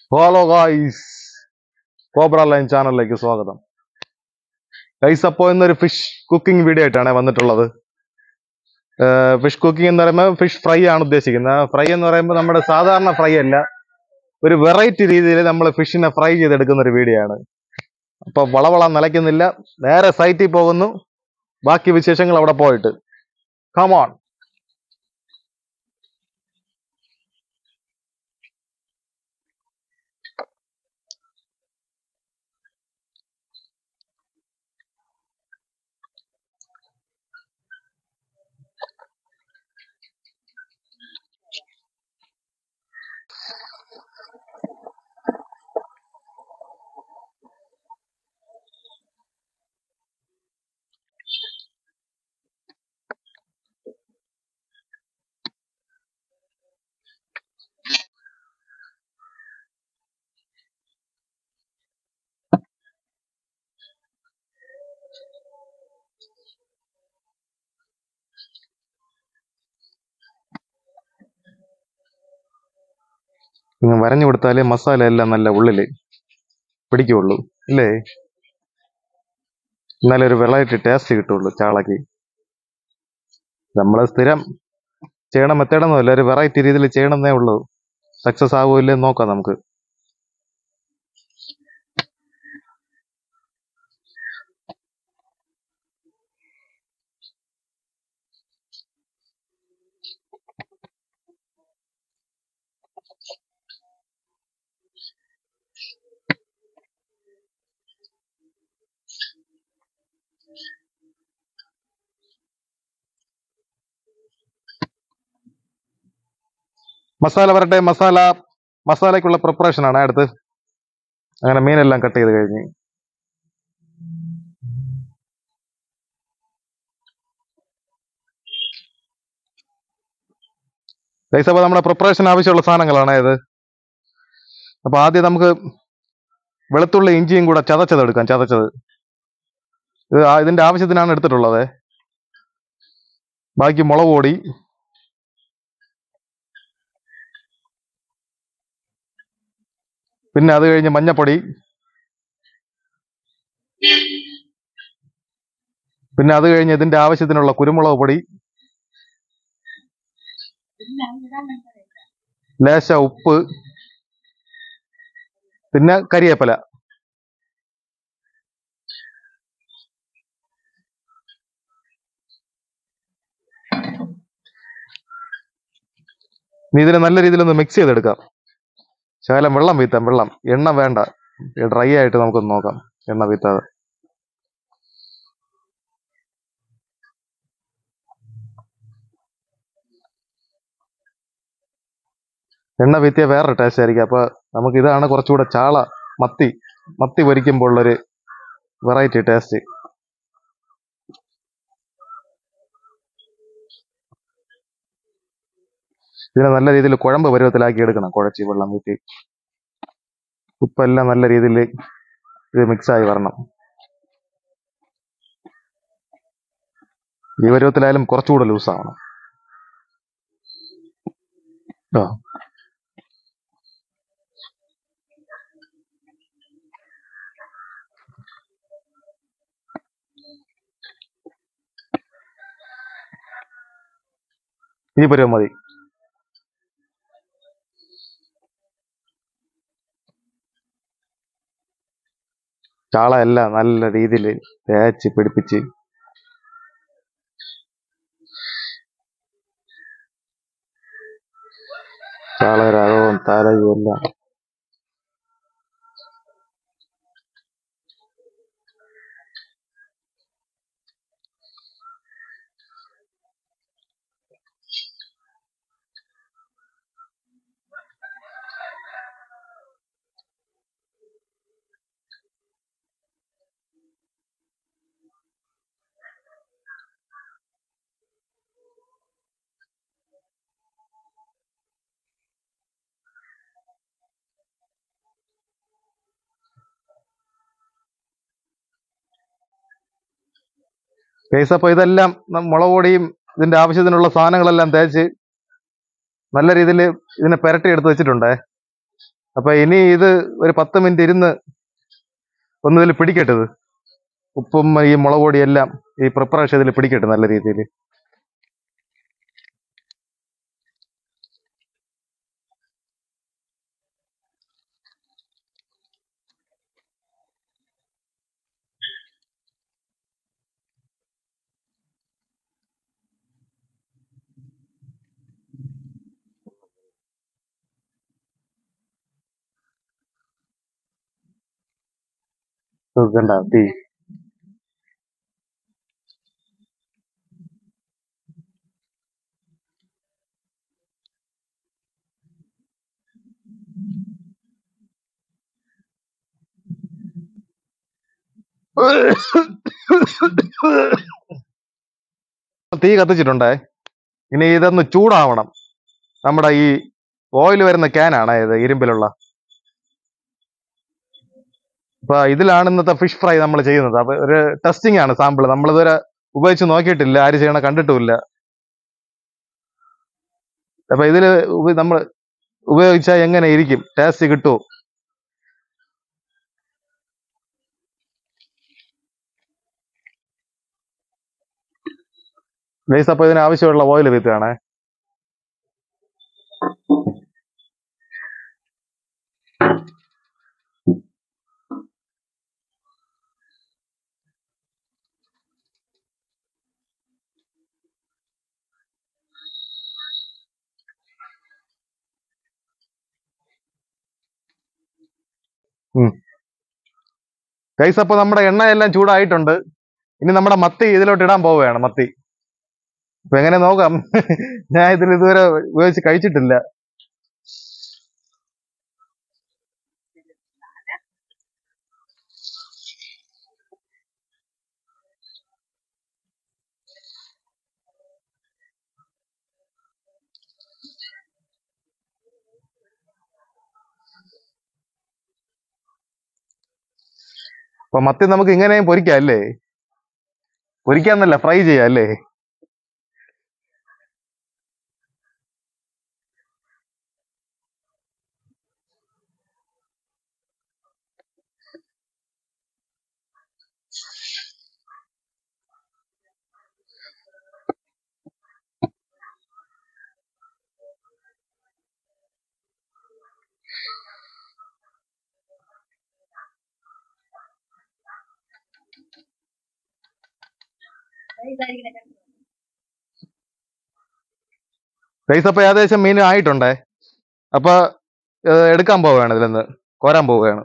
hello guys cobra line ചാനലിലേക്ക് സ്വാഗതം guys അപ്പോൾ ഇന്നൊരു ഫിഷ് കുക്കിംഗ് വീഡിയോ ആയിട്ടാണ് വന്നിട്ടുള്ളത് ഫിഷ് കുക്കിംഗ് എന്ന് പറയുമ്പോൾ ഫിഷ് ഫ്രൈ ആണ് ഉദ്ദേശിക്കുന്നത് ഫ്രൈ എന്ന് പറയുമ്പോൾ നമ്മുടെ സാധാരണ ഫ്രൈ അല്ല ഒരു വെറൈറ്റി രീതിയിൽ നമ്മൾ ഫിഷിനെ ഫ്രൈ ചെയ്തെടുക്കുന്ന ഒരു വീഡിയോ ആണ് അപ്പോൾ വളവള നിലയ്ക്കുന്നില്ല നേരെ സൈറ്റിൽ പോകുന്നു ബാക്കി വിശേഷങ്ങൾ അവിടെ പോയിട്ട് കമോൺ ഇങ്ങ് വരഞ്ഞു കൊടുത്താലേ മസാല എല്ലാം നല്ല ഉള്ളില് പിടിക്കുള്ളൂ അല്ലേ എന്നാലേ ഒരു വെറൈറ്റി ടേസ്റ്റ് കിട്ടുള്ളൂ ചാളക്ക് നമ്മൾ സ്ഥിരം ചെയ്യണ മെത്തേഡൊന്നുമല്ല ഒരു വെറൈറ്റി രീതിയിൽ ചെയ്യണമെന്നേ ഉള്ളൂ സക്സസ് ആവുമോ ഇല്ലേ നോക്കാം നമുക്ക് മസാല വരട്ടെ മസാല മസാലയ്ക്കുള്ള പ്രിപ്പറേഷൻ ആണ് അടുത്ത് അങ്ങനെ മീനെല്ലാം കട്ട് ചെയ്ത് കഴിഞ്ഞ് ഗൈസ് അപ്പോൾ നമ്മുടെ പ്രിപ്പറേഷൻ ആവശ്യമുള്ള സാധനങ്ങളാണ് ഇത് അപ്പൊ ആദ്യം നമുക്ക് വെളുത്തുള്ളി ഇഞ്ചിയും കൂടെ ചതച്ചത് എടുക്കാം ചതച്ചത് ഇത് ആ- ഇതിന്റെ ആവശ്യത്തിനാണ് എടുത്തിട്ടുള്ളത് ബാക്കി മുളക് പൊടി പിന്നെ അത് കഴിഞ്ഞ് മഞ്ഞപ്പൊടി പിന്നെ അത് കഴിഞ്ഞ് ഇതിന്റെ ആവശ്യത്തിനുള്ള കുരുമുളക് പൊടി ലേശ ഉപ്പ് പിന്നെ കരിയേപ്പില ഇനി ഇതിനെ നല്ല രീതിയിൽ ഒന്ന് മിക്സ് ചെയ്തെടുക്കാം ശകലം വെള്ളം വീത്താം വെള്ളം എണ്ണ വേണ്ട ഡ്രൈ ആയിട്ട് നമുക്കൊന്ന് നോക്കാം എണ്ണ വീത്താതെ എണ്ണ വീത്തിയ വേറൊരു ടേസ്റ്റ് ആയിരിക്കും അപ്പൊ നമുക്ക് ഇതാണ് കുറച്ചുകൂടെ ചാള മത്തി മത്തി പൊരിക്കുമ്പോൾ ഉള്ളൊരു വെറൈറ്റി ടേസ്റ്റ് ഇതിനെ നല്ല രീതിയിൽ കുഴമ്പ് പരുവത്തിലാക്കി എടുക്കണം കുഴച്ച് വെള്ളം വീട്ടി ഉപ്പെല്ലാം നല്ല രീതിയിൽ ഇത് മിക്സ് ആയി വരണം ഈ പരുവത്തിലായാലും കുറച്ചുകൂടെ ലൂസ് ആവണം ആ ഈ പരുവം മതി ചാള എല്ലാം നല്ല രീതിയിൽ തേച്ച് പിടിപ്പിച്ച് ചാളരകവും തലയും എല്ലാം കേസ് അപ്പൊ ഇതെല്ലാം ന- മുളക് പൊടിയും ഇതിന്റെ ആവശ്യത്തിനുള്ള സാധനങ്ങളെല്ലാം തേച്ച് നല്ല രീതിയിൽ ഇതിനെ പുരട്ടി എടുത്ത് വെച്ചിട്ടുണ്ടേ അപ്പൊ ഇനി ഇത് ഒരു പത്ത് മിനിറ്റ് ഇരുന്ന് ഒന്ന് ഇതിൽ പിടിക്കട്ടെ ഇത് ഉപ്പും ഈ മുളക് പൊടി എല്ലാം ഈ പ്രിപ്പറേഷൻ ഇതിൽ പിടിക്കട്ടെ നല്ല രീതിയിൽ കണ്ട തീ തീ കത്തിച്ചിട്ടുണ്ടേ ഇനി ഇതൊന്ന് ചൂടാവണം നമ്മുടെ ഈ ഓയിൽ വരുന്ന ക്യാനാണ് ഇത് ഇരുമ്പിലുള്ള അപ്പൊ ഇതിലാണ് ഇന്നത്തെ ഫിഷ് ഫ്രൈ നമ്മൾ ചെയ്യുന്നത് അപ്പൊ ഒരു ടെസ്റ്റിംഗ് ആണ് സാമ്പിൾ നമ്മൾ ഇതുവരെ ഉപയോഗിച്ച് നോക്കിയിട്ടില്ല ആര് ചെയ്യണ കണ്ടിട്ടുമില്ല അപ്പൊ ഇതില് നമ്മൾ ഉപയോഗിച്ചാൽ എങ്ങനെ ഇരിക്കും ടേസ്റ്റ് കിട്ടുമോ ഗൈസ് അപ്പൊ ഇതിന് ആവശ്യമുള്ള ഓയിൽ വീത്തുകയാണേ ഗൈസ് അപ്പൊ നമ്മുടെ എണ്ണ എല്ലാം ചൂടായിട്ടുണ്ട് ഇനി നമ്മുടെ മത്തി ഇതിലോട്ട് ഇടാൻ പോവുകയാണ് മത്തി അപ്പൊ എങ്ങനെ നോക്കാം ഞാൻ ഇതിൽ ഇതുവരെ ഉപയോഗിച്ച് കഴിച്ചിട്ടില്ല അപ്പൊ മത്തി നമുക്ക് ഇങ്ങനെയും പൊരിക്കാം അല്ലേ പൊരിക്കാന്നല്ല ഫ്രൈ ചെയ്യാം അല്ലേ ഗൈസ് അപ്പൊ ഏകദേശം മീൻ ആയിട്ടുണ്ടേ അപ്പൊ ഏഹ്, എടുക്കാൻ പോവുകയാണ് ഇതിൽ നിന്ന് കോരാൻ പോവുകയാണ്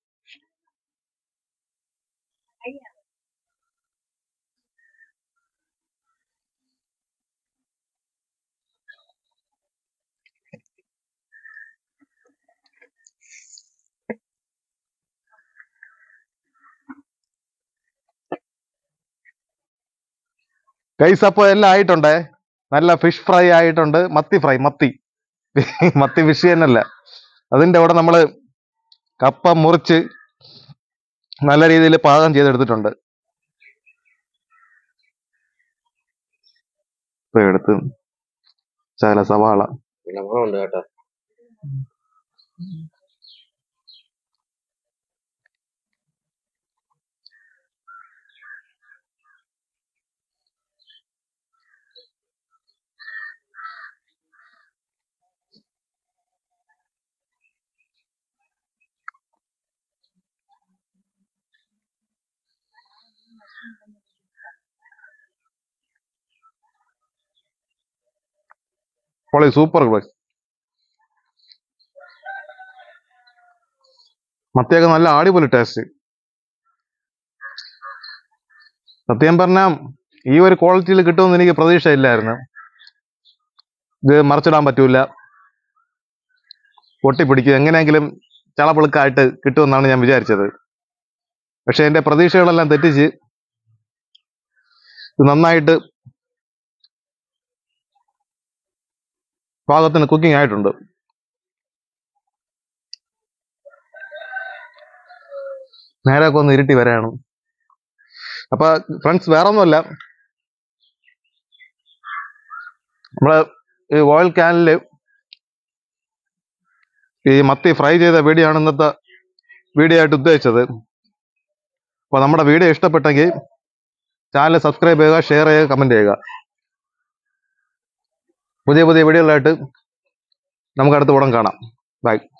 ഗൈസ് അപ്പൊ എല്ലാം ആയിട്ടുണ്ടേ നല്ല ഫിഷ് ഫ്രൈ ആയിട്ടുണ്ട് മത്തി ഫ്രൈ മത്തി മത്തി ഫിഷ് തന്നെയല്ല അതിന്റെ കൂടെ നമ്മള് കപ്പ മുറിച്ച് നല്ല രീതിയിൽ പാകം ചെയ്തെടുത്തിട്ടുണ്ട് ഇപ്പൊ എടുത്ത് ശകല സവാള പിന്നെ മണമുണ്ട് കേട്ടോ പൊളി സൂപ്പർ പൊളി മത്തിയൊക്കെ നല്ല അടിപൊളി ടേസ്റ്റ് സത്യം പറഞ്ഞാൽ ഈ ഒരു ക്വാളിറ്റിയിൽ കിട്ടുമെന്ന് എനിക്ക് പ്രതീക്ഷയില്ലായിരുന്നു ഇത് മറിച്ചിടാൻ പറ്റൂല പൊട്ടിപ്പിടിക്കും എങ്ങനെയെങ്കിലും ചളപളുക്കായിട്ട് കിട്ടുമെന്നാണ് ഞാൻ വിചാരിച്ചത് പക്ഷെ എന്റെ പ്രതീക്ഷകളെല്ലാം തെറ്റിച്ച് ഇത് നന്നായിട്ട് പാകത്തിന് കുക്കിംഗ് ആയിട്ടുണ്ട് നേരമൊക്കെ ഒന്ന് ഇരുട്ടി വരാണ് അപ്പൊ ഫ്രണ്ട്സ് വേറെ ഒന്നുമല്ല നമ്മള് ഈ ഓയിൽ ക്യാനില് ഈ മത്തി ഫ്രൈ ചെയ്ത വീഡിയോ ആണ് ഇന്നത്തെ വീഡിയോ ആയിട്ട് ഉദ്ദേശിച്ചത് അപ്പോൾ നമ്മുടെ വീഡിയോ ഇഷ്ടപ്പെട്ടെങ്കിൽ ചാനൽ സബ്സ്ക്രൈബ് ചെയ്യുക ഷെയർ ചെയ്യുക കമന്റ് ചെയ്യുക പുതിയ പുതിയ വീഡിയോകളായിട്ട് നമുക്ക് അടുത്ത ഉടൻ കാണാം ബൈ